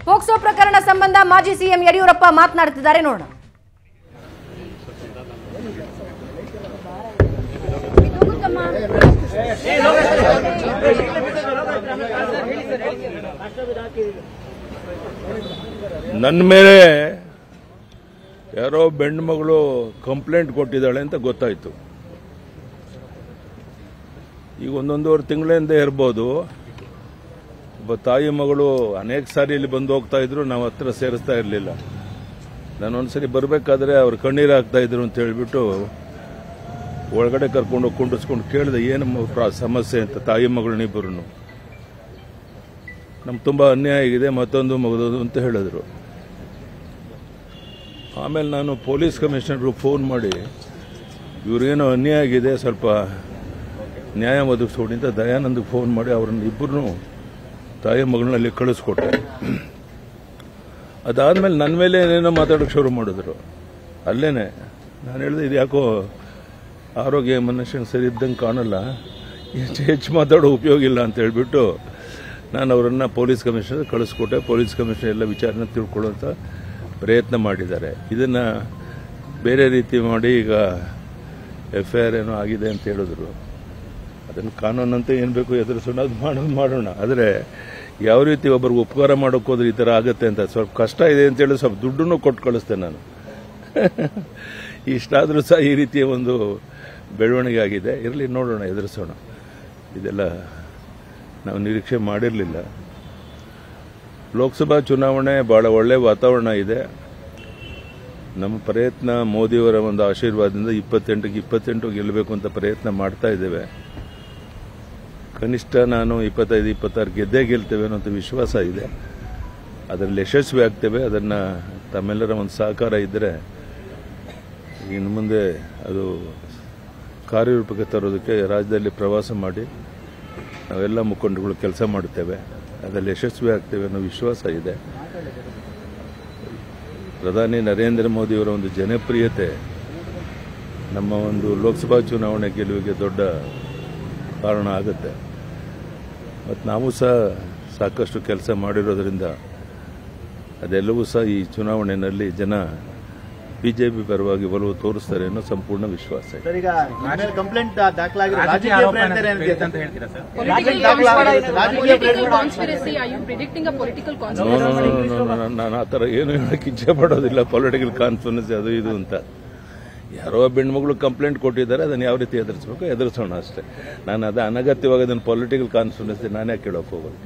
POCSO ಪ್ರಕರಣ ಸಂಬಂಧ ಮಾಜಿ ಸಿಎಂ ಯಡಿಯೂರಪ್ಪ ಮಾತನಾಡುತ್ತಿದ್ದಾರೆ ನೋಡೋಣ ನನ್ನ ಮೇಲೆ ಯಾರೋ ಬೆಣ್ಣು ಮಗಳು ಕಂಪ್ಲೇಂಟ್ ಕೊಟ್ಟಿದ್ದಾಳೆ ಅಂತ ಗೊತ್ತಾಯ್ತು ಈಗ ಒಂದೊಂದೂವರೆ ತಿಂಗಳಿಂದ ಇರ್ಬೋದು ಒಬ್ಬ ತಾಯಿ ಮಗಳು ಅನೇಕ ಸಾರಿ ಇಲ್ಲಿ ಬಂದು ಹೋಗ್ತಾ ಇದ್ರು ನಾವು ಹತ್ರ ಸೇರಿಸ್ತಾ ಇರಲಿಲ್ಲ ನಾನು ಒಂದ್ಸರಿ ಬರಬೇಕಾದ್ರೆ ಅವ್ರು ಕಣ್ಣೀರು ಹಾಕ್ತಾ ಇದ್ರು ಅಂತ ಹೇಳ್ಬಿಟ್ಟು ಒಳಗಡೆ ಕರ್ಕೊಂಡು ಹೋಗಿ ಕುಂಡಿಸ್ಕೊಂಡು ಕೇಳಿದೆ ಏನು ಮ- ಪ್ರಾ- ಸಮಸ್ಯೆ ಅಂತ ತಾಯಿ ಮಗಳನ್ನಿಬ್ಬರು ನಮ್ಗೆ ತುಂಬ ಅನ್ಯಾಯ ಆಗಿದೆ ಮತ್ತೊಂದು ಮಗದೋದು ಅಂತ ಹೇಳಿದ್ರು ಆಮೇಲೆ ನಾನು ಪೊಲೀಸ್ ಕಮಿಷನರ್ಗೂ ಫೋನ್ ಮಾಡಿ ಇವ್ರಿಗೇನೋ ಅನ್ಯಾಯ ಆಗಿದೆ ಸ್ವಲ್ಪ ನ್ಯಾಯ ಒದಗಿಸ್ಕೊಡಿ ಅಂತ ದಯಾನಂದ್ಗೆ ಫೋನ್ ಮಾಡಿ ಅವ್ರನ್ನ ಇಬ್ಬರು ತಾಯಿ ಮಗಳನ್ನಲ್ಲಿ ಕಳಿಸ್ಕೊಟ್ಟೆ ಅದಾದ್ಮೇಲೆ ನನ್ನ ಮೇಲೆ ಏನೇನೋ ಮಾತಾಡೋಕೆ ಶುರು ಮಾಡಿದ್ರು ಅಲ್ಲೇನೆ ನಾನು ಹೇಳಿದೆ ಇದು ಯಾಕೋ ಆರೋಗ್ಯ ಮನುಷ್ಯನ ಸರಿ ಇದ್ದಂಗೆ ಕಾಣಲ್ಲ ಹೆಚ್ಚು ಹೆಚ್ಚು ಮಾತಾಡೋ ಉಪಯೋಗ ಇಲ್ಲ ಅಂತ ಹೇಳ್ಬಿಟ್ಟು ನಾನು ಅವರನ್ನು ಪೊಲೀಸ್ ಕಮಿಷನರ್ ಕಳಿಸ್ಕೊಟ್ಟೆ ಪೊಲೀಸ್ ಕಮಿಷನರ್ ಎಲ್ಲ ವಿಚಾರನ ತಿಳ್ಕೊಳ್ಳೋಂಥ ಪ್ರಯತ್ನ ಮಾಡಿದ್ದಾರೆ ಇದನ್ನು ಬೇರೆ ರೀತಿ ಮಾಡಿ ಈಗ ಎಫ್ ಐ ಆರ್ ಏನೋ ಆಗಿದೆ ಅಂತ ಹೇಳಿದ್ರು ಅದನ್ನು ಕಾನೂನಂತೆ ಏನು ಬೇಕು ಎದುರಿಸೋಣ ಅದು ಮಾಡೋದು ಮಾಡೋಣ ಆದರೆ ಯಾವ ರೀತಿ ಒಬ್ಬರಿಗೆ ಉಪಕಾರ ಮಾಡೋಕೆ ಹೋದ್ರೆ ಈ ಥರ ಆಗುತ್ತೆ ಅಂತ ಸ್ವಲ್ಪ ಕಷ್ಟ ಇದೆ ಅಂತ ಹೇಳಿ ಸ್ವಲ್ಪ ದುಡ್ಡನ್ನು ಕೊಟ್ಟು ಕಳಿಸ್ತೆ ನಾನು ಇಷ್ಟಾದರೂ ಸಹ ಈ ರೀತಿಯ ಒಂದು ಬೆಳವಣಿಗೆ ಆಗಿದೆ ಇರಲಿ ನೋಡೋಣ ಎದುರಿಸೋಣ ಇದೆಲ್ಲ ನಾವು ನಿರೀಕ್ಷೆ ಮಾಡಿರಲಿಲ್ಲ ಲೋಕಸಭಾ ಚುನಾವಣೆ ಬಹಳ ಒಳ್ಳೆಯ ವಾತಾವರಣ ಇದೆ ನಮ್ಮ ಪ್ರಯತ್ನ ಮೋದಿಯವರ ಒಂದು ಆಶೀರ್ವಾದದಿಂದ ಇಪ್ಪತ್ತೆಂಟಕ್ಕೆ ಇಪ್ಪತ್ತೆಂಟು ಗೆಲ್ಲಬೇಕು ಅಂತ ಪ್ರಯತ್ನ ಮಾಡ್ತಾ ಇದ್ದೇವೆ ಕನಿಷ್ಠ ನಾನು ಇಪ್ಪತ್ತೈದು ಇಪ್ಪತ್ತಾರು ಗೆದ್ದೇ ಗೆಲ್ತೇವೆ ಅನ್ನೋಂಥ ವಿಶ್ವಾಸ ಇದೆ ಅದರಲ್ಲಿ ಯಶಸ್ವಿ ಆಗ್ತೇವೆ ಅದನ್ನು ತಮ್ಮೆಲ್ಲರ ಒಂದು ಸಹಕಾರ ಇದ್ದರೆ ಇನ್ನು ಮುಂದೆ ಅದು ಕಾರ್ಯರೂಪಕ್ಕೆ ತರೋದಕ್ಕೆ ರಾಜ್ಯದಲ್ಲಿ ಪ್ರವಾಸ ಮಾಡಿ ನಾವೆಲ್ಲ ಮುಖಂಡರುಗಳು ಕೆಲಸ ಮಾಡುತ್ತೇವೆ ಅದರಲ್ಲಿ ಯಶಸ್ವಿ ಆಗ್ತೇವೆ ಅನ್ನೋ ವಿಶ್ವಾಸ ಇದೆ ಪ್ರಧಾನಿ ನರೇಂದ್ರ ಮೋದಿಯವರ ಒಂದು ಜನಪ್ರಿಯತೆ ನಮ್ಮ ಒಂದು ಲೋಕಸಭಾ ಚುನಾವಣೆ ಗೆಲುವಿಗೆ ದೊಡ್ಡ ಕಾರಣ ಆಗುತ್ತೆ ಮತ್ತು ನಾವು ಸಹ ಸಾಕಷ್ಟು ಕೆಲಸ ಮಾಡಿರೋದ್ರಿಂದ ಅದೆಲ್ಲವೂ ಸಹ ಈ ಚುನಾವಣೆಯಲ್ಲಿ ಜನ ಬಿಜೆಪಿ ಪರವಾಗಿ ಒಲವು ತೋರಿಸ್ತಾರೆ ಅನ್ನೋ ಸಂಪೂರ್ಣ ವಿಶ್ವಾಸ ಇದೆ ಸರ್ ಈಗ ಆಮೇಲೆ ಕಂಪ್ಲೇಂಟ್ ದಾಖಲಾಗಿರೋ ರಾಜಕೀಯ ರಾಜಕೀಯ ಆರೋಪ ಪ್ರೇರಣೆ ಏನಾದ್ರು ಇದೆ ಅಂತ ಹೇಳ್ತೀರಾ ಸರ್ ರಾಜಕೀಯ Political ದಾಖಲಾಗಿರೋ ರಾಜಕೀಯ conspiracy, are you predicting a political no, conspiracy? No, no, no, no, ನಾನು ಆ ಥರ ಏನು ಹೇಳಕ್ಕೆ ಇಚ್ಛೆ ಪಡೋದಿಲ್ಲ ಪೊಲಿಟಿಕಲ್ ಕಾನ್ಫರೆನ್ಸ್ ಅದು ಇದು ಅಂತ ಯಾರೋ ಹೆಣ್ಮಗಳು ಕಂಪ್ಲೇಂಟ್ ಕೊಟ್ಟಿದ್ದಾರೆ ಅದನ್ನು ಯಾವ ರೀತಿ ಎದುರಿಸಬೇಕು ಎದುರಿಸೋಣ ಅಷ್ಟೇ ನಾನು ಅದು ಅನಗತ್ಯವಾಗಿ ಅದನ್ನು ಪೊಲಿಟಿಕಲ್ ಕಾನ್ಫರೆನ್ಸ್ ನಾನೇ ಕೇಳೋಕೆ ಹೋಗೋದು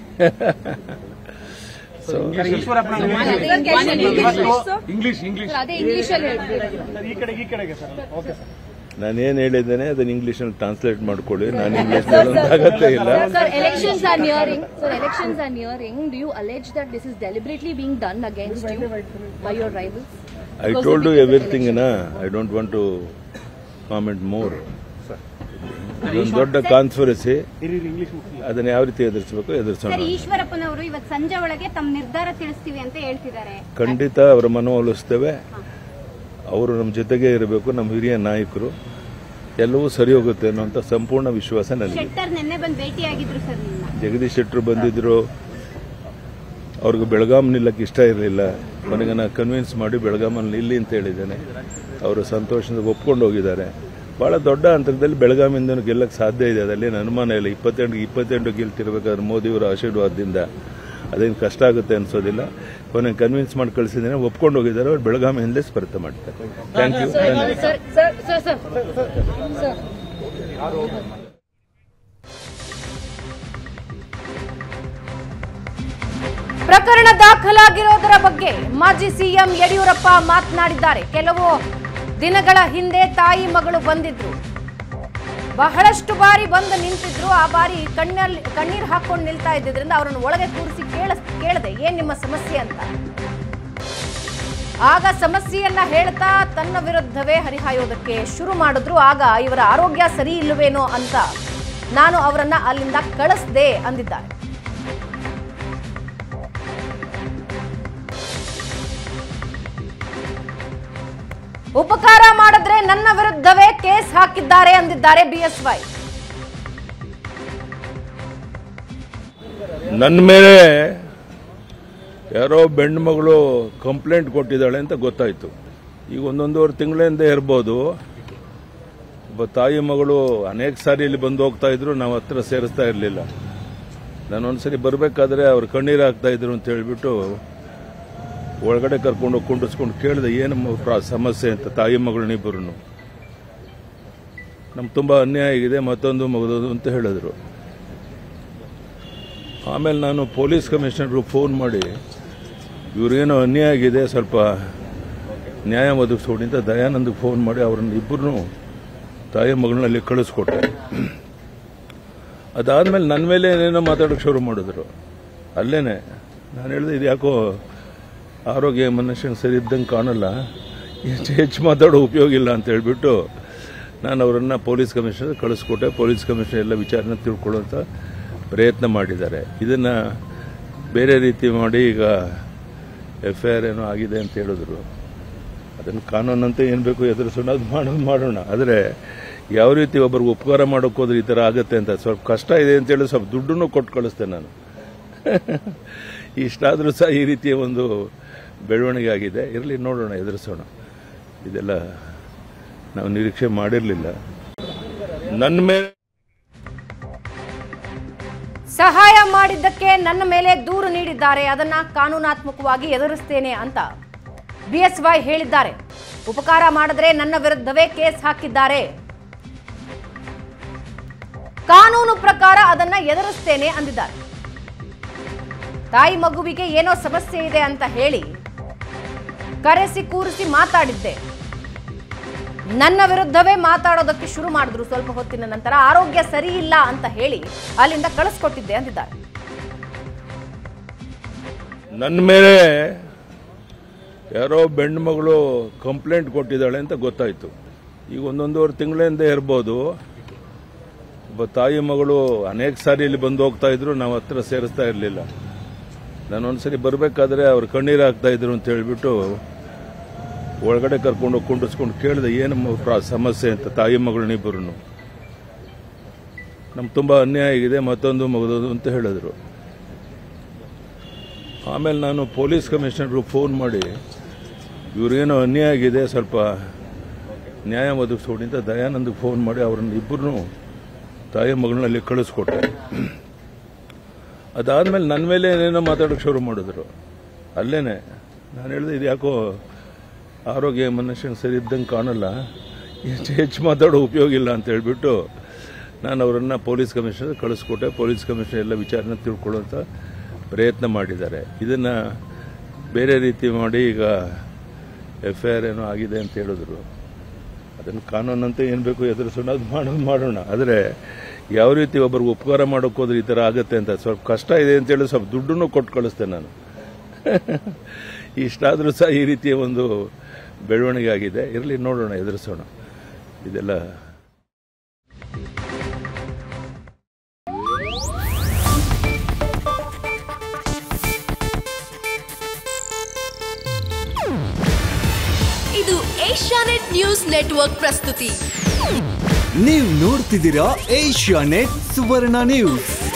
ಸೊ ಈಶ್ವರಪ್ಪನ One in English, sir? English English ಅದೇ ಇಂಗ್ಲಿಷ್ ಅಲ್ಲಿ ಹೇಳ್ತೀರಾ ಈ ಕಡೆಗೆ ಈ ಕಡೆಗೆ ಸರ್ ಓಕೆ ಸರ್ ನಾನೇನು ಹೇಳಿದ್ದೇನೆ ಅದನ್ನು ಇಂಗ್ಲೀಷಲ್ಲಿ ಟ್ರಾನ್ಸ್ಲೇಟ್ ಮಾಡ್ಕೊಳ್ಳಿ ನಾನು ಇಂಗ್ಲೀಷ್ ಹೇಳೋದು ಅಗತ್ಯ ಇಲ್ಲ Sir, elections are nearing. Sir, elections are nearing. Do you allege that this is deliberately being done against you by your rivals? I told you everything I don't want to comment more ಇದೊಂದು ದೊಡ್ಡ conspiracy ಅದನ್ನ ಯಾವ ರೀತಿ ಎದುರಿಸಬೇಕು ಎದುರಿಸೋಣ sir ಈಶ್ವರಪ್ಪನವರು ಇವತ್ತು ಸಂಜೆ ಒಳಗೆ ತಮ್ಮ ನಿರ್ಧಾರ ತಿಳಿಸ್ತೀವಿ ಅಂತ ಹೇಳ್ತಿದ್ದಾರೆ ಖಂಡಿತ ಅವರ ಮನವೊಲಿಸ್ತೇವೆ ಅವರು ನಮ್ಮ ಜೊತೆಗೆ ಇರಬೇಕು ನಮ್ಮ ಹಿರಿಯ ನಾಯಕರು ಎಲ್ಲವೂ ಸರಿ ಹೋಗುತ್ತೆ ಅನ್ನುವಂಥ ಸಂಪೂರ್ಣ ವಿಶ್ವಾಸ ನನಗೆ ಶೆಟ್ಟರ್ ನಿನ್ನೆ ಬಂದು ಭೇಟಿಯಾಗಿದ್ರು ಸರ್ ನಿನ್ನ ಜಗದೀಶ್ ಶೆಟ್ಟರು ಬಂದಿದ್ರು ಅವ್ರಿಗೆ ಬೆಳಗಾಂ ನಿಲ್ಲಕ್ಕೆ ಇಷ್ಟ ಇರಲಿಲ್ಲ ಕೊನೆಗೆ ನಾನು ಕನ್ವಿನ್ಸ್ ಮಾಡಿ ಬೆಳಗಾಮಲ್ಲಿ ನಿಲ್ಲಿ ಅಂತ ಹೇಳಿದ್ದೇನೆ ಅವರು ಸಂತೋಷದಿಂದ ಒಪ್ಕೊಂಡು ಹೋಗಿದ್ದಾರೆ ಬಹಳ ದೊಡ್ಡ ಅಂತರದಲ್ಲಿ ಬೆಳಗಾಮಿಂದ ಗೆಲ್ಲಕ್ಕೆ ಸಾಧ್ಯ ಇದೆ ಅದರಲ್ಲಿ ಅನುಮಾನ ಇಲ್ಲ ಇಪ್ಪತ್ತೆಂಟು ಇಪ್ಪತ್ತೆಂಟು ಗೆಲ್ತಿರ್ಬೇಕಾದ್ರೆ ಮೋದಿಯವರ ಆಶೀರ್ವಾದದಿಂದ ಅದೇನು ಕಷ್ಟ ಆಗುತ್ತೆ ಅನ್ಸೋದಿಲ್ಲ ಕೊನೆಗೆ ಕನ್ವಿನ್ಸ್ ಮಾಡಿ ಕಳಿಸಿದ್ದೇನೆ ಒಪ್ಕೊಂಡು ಹೋಗಿದ್ದಾರೆ ಅವ್ರು ಬೆಳಗಾಮಿಯಿಂದಲೇ ಸ್ಪರ್ಧೆ ಮಾಡ್ತಾರೆ thank you Sir, sir, sir, sir. Sir. ಪ್ರಕರಣ ದಾಖಲಾಗಿರೋದರ ಬಗ್ಗೆ ಮಾಜಿ ಸಿಎಂ ಯಡಿಯೂರಪ್ಪ ಮಾತನಾಡಿದ್ದಾರೆ ಕೆಲವು ದಿನಗಳ ಹಿಂದೆ ತಾಯಿ ಮಗಳು ಬಂದಿದ್ರು ಬಹಳಷ್ಟು ಬಾರಿ ಬಂದು ನಿಂತಿದ್ರು ಆ ಬಾರಿ ಕಣ್ಣಲ್ಲಿ ಕಣ್ಣೀರು ಹಾಕೊಂಡು ನಿಲ್ತಾ ಇದ್ದಿದ್ರಿಂದ ಅವರನ್ನು ಒಳಗೆ ಕೂರಿಸಿ ಕೇಳ ಕೇಳದೆ ಏನ್ ನಿಮ್ಮ ಸಮಸ್ಯೆ ಅಂತ ಆಗ ಸಮಸ್ಯೆಯನ್ನ ಹೇಳ್ತಾ ತನ್ನ ವಿರುದ್ಧವೇ ಹರಿಹಾಯೋದಕ್ಕೆ ಶುರು ಮಾಡಿದ್ರು ಆಗ ಇವರ ಆರೋಗ್ಯ ಸರಿ ಇಲ್ಲವೇನೋ ಅಂತ ನಾನು ಅವರನ್ನ ಅಲ್ಲಿಂದ ಕಳಿಸ್ದೆ ಅಂದಿದ್ದಾರೆ ಉಪಕಾರ ಮಾಡಿದ್ರೆ ನನ್ನ ವಿರುದ್ಧವೇ ಕೇಸ್ ಹಾಕಿದ್ದಾರೆ ಅಂದಿದ್ದಾರೆ ಬಿಎಸ್ವೈ ನನ್ನ ಮೇಲೆ ಯಾರೋ ಬೆಣ್ಣು ಮಗಳು ಕಂಪ್ಲೇಂಟ್ ಕೊಟ್ಟಿದ್ದಾಳೆ ಅಂತ ಗೊತ್ತಾಯ್ತು ಈಗ ಒಂದೊಂದೂವರೆ ತಿಂಗಳಿಂದ ಇರ್ಬೋದು ಒಬ್ಬ ತಾಯಿ ಮಗಳು ಅನೇಕ ಸಾರಿ ಇಲ್ಲಿ ಬಂದು ಹೋಗ್ತಾ ಇದ್ರು ನಾವು ಹತ್ರ ಸೇರಿಸ್ತಾ ಇರಲಿಲ್ಲ ನಾನು ಒಂದ್ಸರಿ ಬರಬೇಕಾದ್ರೆ ಅವ್ರು ಕಣ್ಣೀರು ಹಾಕ್ತಾ ಇದ್ರು ಅಂತ ಹೇಳ್ಬಿಟ್ಟು ಒಳಗಡೆ ಕರ್ಕೊಂಡು ಹೋಗಿ ಕುಂಡಿಸ್ಕೊಂಡು ಕೇಳಿದೆ ಏನು ಪ್ರ- ಸಮಸ್ಯೆ ಅಂತ ತಾಯಿ ಮಗಳನ್ನಿಬ್ಬರು ನಮ್ಗೆ ತುಂಬ ಅನ್ಯಾಯ ಆಗಿದೆ ಮತ್ತೊಂದು ಮಗದೋದು ಅಂತ ಹೇಳಿದ್ರು ಆಮೇಲೆ ನಾನು ಪೊಲೀಸ್ ಕಮಿಷನರ್ಗೆ ಫೋನ್ ಮಾಡಿ ಇವ್ರಿಗೇನೋ ಅನ್ಯಾಯ ಆಗಿದೆ ಸ್ವಲ್ಪ ನ್ಯಾಯ ಒದಗಿಸ್ಕೊಡಿ ಅಂತ ದಯಾನಂದ್ಗೆ ಫೋನ್ ಮಾಡಿ ಅವ್ರನ್ನ ಇಬ್ಬರನ್ನು ತಾಯಿ ಮಗಳನ್ನಲ್ಲಿ ಕಳಿಸ್ಕೊಟ್ಟೆ ಅದಾದ್ಮೇಲೆ ನನ್ನ ಮೇಲೆ ಏನೇನೋ ಮಾತಾಡೋಕೆ ಶುರು ಮಾಡಿದ್ರು ಅಲ್ಲೇನೆ ನಾನು ಹೇಳಿದೆ ಇದು ಯಾಕೋ ಆರೋಗ್ಯ ಮನುಷ್ಯಂಗೆ ಸರಿ ಇದ್ದಂಗೆ ಕಾಣಲ್ಲ ಹೆಚ್ಚು ಹೆಚ್ಚು ಮಾತಾಡೋ ಉಪಯೋಗ ಇಲ್ಲ ಅಂತ ಹೇಳ್ಬಿಟ್ಟು ನಾನು ಅವರನ್ನು ಪೊಲೀಸ್ ಕಮಿಷನರ್ ಕಳಿಸ್ಕೊಟ್ಟೆ ಪೊಲೀಸ್ ಕಮಿಷನರ್ ಎಲ್ಲ ವಿಚಾರನ ತಿಳ್ಕೊಳ್ಳೋಂಥ ಪ್ರಯತ್ನ ಮಾಡಿದ್ದಾರೆ ಇದನ್ನು ಬೇರೆ ರೀತಿ ಮಾಡಿ ಈಗ ಎಫ್ ಐ ಆರ್ ಏನೋ ಆಗಿದೆ ಅಂತ ಹೇಳಿದ್ರು ಅದನ್ನು ಕಾನೂನಂತೆ ಏನು ಬೇಕು ಎದುರಿಸೋಣ ಅದು ಮಾಡೋದು ಮಾಡೋಣ ಆದರೆ ಯಾವ ರೀತಿ ಒಬ್ಬರಿಗೆ ಉಪಕಾರ ಮಾಡೋಕೆ ಹೋದ್ರೆ ಈ ಥರ ಆಗುತ್ತೆ ಅಂತ ಸ್ವಲ್ಪ ಕಷ್ಟ ಇದೆ ಅಂತ ಹೇಳಿ ಸ್ವಲ್ಪ ದುಡ್ಡನ್ನು ಕೊಟ್ಟು ಕಳಿಸ್ತೆ ನಾನು ಇಷ್ಟಾದರೂ ಸಹ ಈ ರೀತಿಯ ಒಂದು ಬೆಳವಣಿಗೆ ಆಗಿದೆ ಇರಲಿ ನೋಡೋಣ ಎದುರಿಸೋಣ ಇದೆಲ್ಲ ನಾವು ನಿರೀಕ್ಷೆ ಮಾಡಿರಲಿಲ್ಲ ನನ್ನ ಮೇಲೆ ಸಹಾಯ ಮಾಡಿದ್ದಕ್ಕೆ ನನ್ನ ಮೇಲೆ ದೂರು ನೀಡಿದ್ದಾರೆ ಅದನ್ನ ಕಾನೂನಾತ್ಮಕವಾಗಿ ಎದುರಿಸ್ತೇನೆ ಅಂತ ಬಿಎಸ್ವೈ ಹೇಳಿದ್ದಾರೆ ಉಪಕಾರ ಮಾಡಿದ್ರೆ ನನ್ನ ವಿರುದ್ಧವೇ ಕೇಸ್ ಹಾಕಿದ್ದಾರೆ ಕಾನೂನು ಪ್ರಕಾರ ಅದನ್ನ ಎದುರಿಸ್ತೇನೆ ಅಂದಿದ್ದಾರೆ ತಾಯಿ ಮಗುವಿಗೆ ಏನೋ ಸಮಸ್ಯೆ ಇದೆ ಅಂತ ಹೇಳಿ ಕರೆಸಿ ಕೂರಿಸಿ ಮಾತಾಡಿದ್ದೆ ನನ್ನ ವಿರುದ್ಧವೇ ಮಾತಾಡೋದಕ್ಕೆ ಶುರು ಮಾಡಿದ್ರು ಸ್ವಲ್ಪ ಹೊತ್ತಿನ ನಂತರ ಆರೋಗ್ಯ ಸರಿ ಇಲ್ಲ ಅಂತ ಹೇಳಿ ಅಲ್ಲಿಂದ ಕಳಿಸ್ಕೊಟ್ಟಿದ್ದೆ ಅಂದಿದ್ದಾರೆ ನನ್ನ ಮೇಲೆ ಯಾರೋ ಬೆಣ್ಣು ಮಗಳು ಕಂಪ್ಲೇಂಟ್ ಕೊಟ್ಟಿದ್ದಾಳೆ ಅಂತ ಗೊತ್ತಾಯ್ತು ಈಗ ಒಂದೊಂದೂವರೆ ತಿಂಗಳಿಂದ ಇರ್ಬೋದು ಒಬ್ಬ ತಾಯಿ ಮಗಳು ಅನೇಕ ಸಾರಿ ಇಲ್ಲಿ ಬಂದು ಹೋಗ್ತಾ ಇದ್ರು ನಾವು ಹತ್ರ ಸೇರಿಸ್ತಾ ಇರಲಿಲ್ಲ ನಾನು ಒಂದ್ಸರಿ ಬರಬೇಕಾದ್ರೆ ಅವ್ರು ಕಣ್ಣೀರು ಹಾಕ್ತಾ ಇದ್ರು ಅಂತ ಹೇಳ್ಬಿಟ್ಟು ಒಳಗಡೆ ಕರ್ಕೊಂಡು ಹೋಗಿ ಕುಂಡಿಸ್ಕೊಂಡು ಕೇಳಿದೆ ಏನು ಪ್ರ- ಸಮಸ್ಯೆ ಅಂತ ತಾಯಿ ಮಗಳನ್ನಿಬ್ಬರು ನಮ್ಗೆ ತುಂಬ ಅನ್ಯಾಯ ಆಗಿದೆ ಮತ್ತೊಂದು ಮಗದೋದು ಅಂತ ಹೇಳಿದ್ರು ಆಮೇಲೆ ನಾನು ಪೊಲೀಸ್ ಕಮಿಷನರ್ಗೆ ಫೋನ್ ಮಾಡಿ ಇವ್ರಿಗೇನೋ ಅನ್ಯಾಯ ಆಗಿದೆ ಸ್ವಲ್ಪ ನ್ಯಾಯ ಒದಗಿಸ್ಕೊಡಿ ಅಂತ ದಯಾನಂದ್ಗೆ ಫೋನ್ ಮಾಡಿ ಅವ್ರನ್ನ ಇಬ್ಬರನ್ನು ತಾಯಿ ಮಗಳನ್ನಲ್ಲಿ ಕಳಿಸ್ಕೊಟ್ಟೆ ಅದಾದ್ಮೇಲೆ ನನ್ನ ಮೇಲೆ ಏನೇನೋ ಮಾತಾಡೋಕೆ ಶುರು ಮಾಡಿದ್ರು ಅಲ್ಲೇನೆ ನಾನು ಹೇಳಿದೆ ಇದು ಯಾಕೋ ಆರೋಗ್ಯ ಮನುಷ್ಯಂಗೆ ಸರಿ ಇದ್ದಂಗೆ ಕಾಣಲ್ಲ ಹೆಚ್ಚು ಹೆಚ್ಚು ಮಾತಾಡೋ ಉಪಯೋಗ ಇಲ್ಲ ಅಂತ ಹೇಳ್ಬಿಟ್ಟು ನಾನು ಅವರನ್ನು ಪೊಲೀಸ್ ಕಮಿಷನರ್ ಕಳಿಸ್ಕೊಟ್ಟೆ ಪೊಲೀಸ್ ಕಮಿಷನರ್ ಎಲ್ಲ ವಿಚಾರನ ತಿಳ್ಕೊಳ್ಳೋಂಥ ಪ್ರಯತ್ನ ಮಾಡಿದ್ದಾರೆ ಇದನ್ನು ಬೇರೆ ರೀತಿ ಮಾಡಿ ಈಗ ಎಫ್ ಐ ಆರ್ ಏನೋ ಆಗಿದೆ ಅಂತ ಹೇಳಿದ್ರು ಅದನ್ನು ಕಾನೂನಂತೆ ಏನು ಬೇಕು ಎದುರಿಸೋಣ ಅದು ಮಾಡೋದು ಮಾಡೋಣ ಆದರೆ ಯಾವ ರೀತಿ ಒಬ್ಬರಿಗೆ ಉಪಕಾರ ಮಾಡೋಕೆ ಹೋದ್ರೆ ಈ ಥರ ಆಗುತ್ತೆ ಅಂತ ಸ್ವಲ್ಪ ಕಷ್ಟ ಇದೆ ಅಂತ ಹೇಳಿ ಸ್ವಲ್ಪ ದುಡ್ಡನ್ನು ಕೊಟ್ಟು ಕಳಿಸ್ತೆ ನಾನು ಇಷ್ಟಾದರೂ ಸಹ ಈ ರೀತಿಯ ಒಂದು ಬೆಳವಣಿಗೆ ಆಗಿದೆ ಇರಲಿ ನೋಡೋಣ ಎದುರಿಸೋಣ ಇದೆಲ್ಲ ಇದು ಏಷ್ಯಾನೆಟ್ ನ್ಯೂಸ್ ನೆಟ್ವರ್ಕ್ ಪ್ರಸ್ತುತಿ ನೀವು ನೋಡ್ತಿದ್ದೀರಾ ಏಷ್ಯಾ ನೆಟ್ ಸುವರ್ಣ ನ್ಯೂಸ್